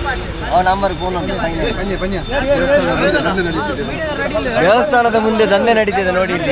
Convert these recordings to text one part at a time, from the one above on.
Number phone ಉಂಟು ಬನ್ನಿ ಬನ್ನಿ ದೇವಸ್ಥಾನ ದಂಧೆ ನಡೀತಿದೆ ದೇವಸ್ಥಾನದ ಮುಂದೆ ದಂಧೆ ನಡೀತಿದೆ ನೋಡಿ ಇಲ್ಲಿ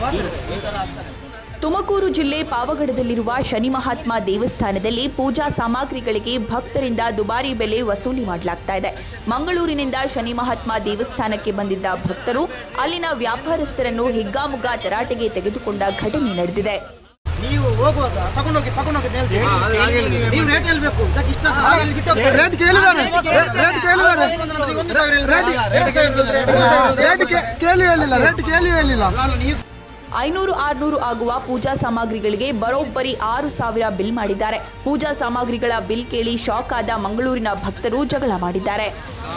ತುಮಕೂರು ಜಿಲ್ಲೆ ಪಾವಗಡದಲ್ಲಿರುವ ಶನಿ ಮಹಾತ್ಮ ದೇವಸ್ಥಾನದಲ್ಲಿ ಪೂಜಾ ಸಾಮಗ್ರಿಗಳಿಗೆ ಭಕ್ತರಿಂದ ದುಬಾರಿ ಬೆಲೆ ವಸೂಲಿ ಮಾಡಲಾಗ್ತಾ ಇದೆ ಮಂಗಳೂರಿನಿಂದ ಶನಿ ಮಹಾತ್ಮ ದೇವಸ್ಥಾನಕ್ಕೆ ಬಂದಿದ್ದ ಭಕ್ತರು ಅಲ್ಲಿನ ವ್ಯಾಪಾರಸ್ಥರನ್ನು ಹಿಗ್ಗಾಮುಗ್ಗಾ ತರಾಟೆಗೆ ತೆಗೆದುಕೊಂಡ ಘಟನೆ ನಡೆದಿದೆ ನೀವು ಹೋಗುವಾಗ ತಗೊಂಡೋಗಿ ತಗೊಂಡೋಗಿ ಅಂತ ಹೇಳ್ತೀವಿ ನೀವು ರೇಟ್ ಹೇಳ್ಬೇಕು ಇದಕ್ಕೆ ಇಷ್ಟ ಅಂತ ಹಾಗೆ ಇಲ್ಲಿ ಬಿಟ್ಟು ಹೋಗ್ತಾರೆ. ರೇಟ್ ಕೇಳಿದ್ದಾರೆ ರೇಟ್ ಕೇಳಿದ್ದಾರೆ ಒಂದು ಸಾವಿರ ಇಲ್ಲ. ರೇಟ್ ರೇಟ್ ಕೇ- ಕೇಳಿ ಹೇಳಿಲ್ಲ ರೇಟ್ ಕೇಳಿ ಹೇಳಿಲ್ಲ ಅಲ್ಲ, ನೀವು ಐನೂರು ಆರುನೂರು ಆಗುವ ಪೂಜಾ ಸಾಮಗ್ರಿಗಳಿಗೆ ಬರೋಬ್ಬರಿ ಆರು ಸಾವಿರ ಬಿಲ್ ಮಾಡಿದ್ದಾರೆ ಪೂಜಾ ಸಾಮಗ್ರಿಗಳ ಬಿಲ್ ಕೇಳಿ ಶಾಕ್ ಆದ ಮಂಗಳೂರಿನ ಭಕ್ತರು ಜಗಳ ಮಾಡಿದ್ದಾರೆ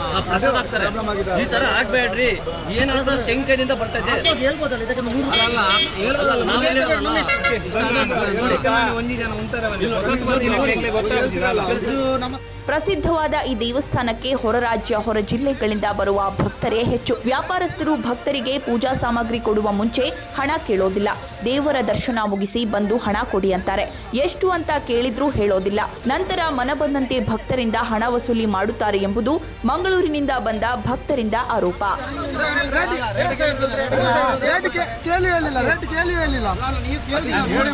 ಈ ತರ ಆಗ್ಬೇಡ್ರಿ ಏನಾದ್ರು ತೆಂಕದಿಂದ ಬರ್ತದೆ ಹಾಗೆ ಹೇಳ್ಬೋದಲ್ಲ ಇದಕ್ಕೆ ನೂರು ಅಲ್ಲ, ಹೇಳೋದಲ್ಲ, ನಾವ್ ಹೇಳಿರೋದಲ್ಲ. ಇದು ನಮ್ಮ ಪ್ರಸಿದ್ಧವಾದ ಈ ದೇವಸ್ಥಾನಕ್ಕೆ ಹೊರ ರಾಜ್ಯ ಹೊರ ಜಿಲ್ಲೆಗಳಿಂದ ಬರುವ ಭಕ್ತರೇ ಹೆಚ್ಚು ವ್ಯಾಪಾರಸ್ಥರು ಭಕ್ತರಿಗೆ ಪೂಜಾ ಸಾಮಗ್ರಿ ಕೊಡುವ ಮುಂಚೆ ಹಣ ಕೇಳೋದಿಲ್ಲ ದೇವರ ದರ್ಶನ ಮುಗಿಸಿ ಬಂದು ಹಣ ಕೊಡಿ ಅಂತಾರೆ ಎಷ್ಟು ಅಂತ ಕೇಳಿದ್ರೂ ಹೇಳೋದಿಲ್ಲ ನಂತರ ಮನ ಬಂದಂತೆ ಭಕ್ತರಿಂದ ಹಣ ವಸೂಲಿ ಮಾಡುತ್ತಾರೆ ಎಂಬುದು ಮಂಗಳೂರಿನಿಂದ ಬಂದ ಭಕ್ತರಿಂದ ಆರೋಪ ರೇಟ್ ಕೇ- ಕೇಳಿ ಹೇಳಿಲ್ಲ ರೇಟ್ ಕೇಳಿ ಹೇಳಿಲ್ಲ ನೀವು ಕೇಳಿ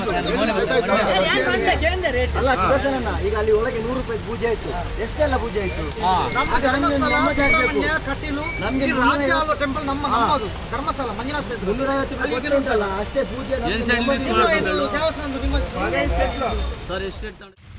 ಅಲ್ಲ ಸುದರ್ಶನಣ್ಣ ಈಗ ಅಲ್ಲಿ ಒಳಗೆ ನೂರು ರೂಪಾಯಿ ಪೂಜೆ ಆಯ್ತು ಎಷ್ಟೆಲ್ಲ ಪೂಜೆ ಆಯ್ತು ನಮ್ಮ ಆಗ ನಮ್ಗೆ ಒಂದು ನಮ್ಮದೇ ಆಗ್ಬೇಕು. ಸುಬ್ರಹ್ಮಣ್ಯ, ಕಟೀಲು ನಮ್ಗೆ ಈ ರಾಜ್ಯ ಆಳುವ ಟೆಂಪಲ್ ನಮ್ಮ ನಮ್ಮದು ಧರ್ಮಸ್ಥಳ ಮಂಜುನಾಥ ಕ್ಷೇತ್ರ. ಮುನ್ನೂರೈವತ್ತು ರೂಪಾಯಿ ಕೊಟ್ಟು ಉಂಟಲ್ಲ ಅಷ್ಟೇ ಪೂಜೆ ನಮ್ಗೆ ಏನ್ ಸೈಡ್ ಒಂಬತ್ತು ಮಿಸ್ ರೂಪಾಯಿ ಇದು ದೇವಸ್ಥಾನದ್ದು ನಿಮ್ಮ ಸರ್ ಎಷ್ಟು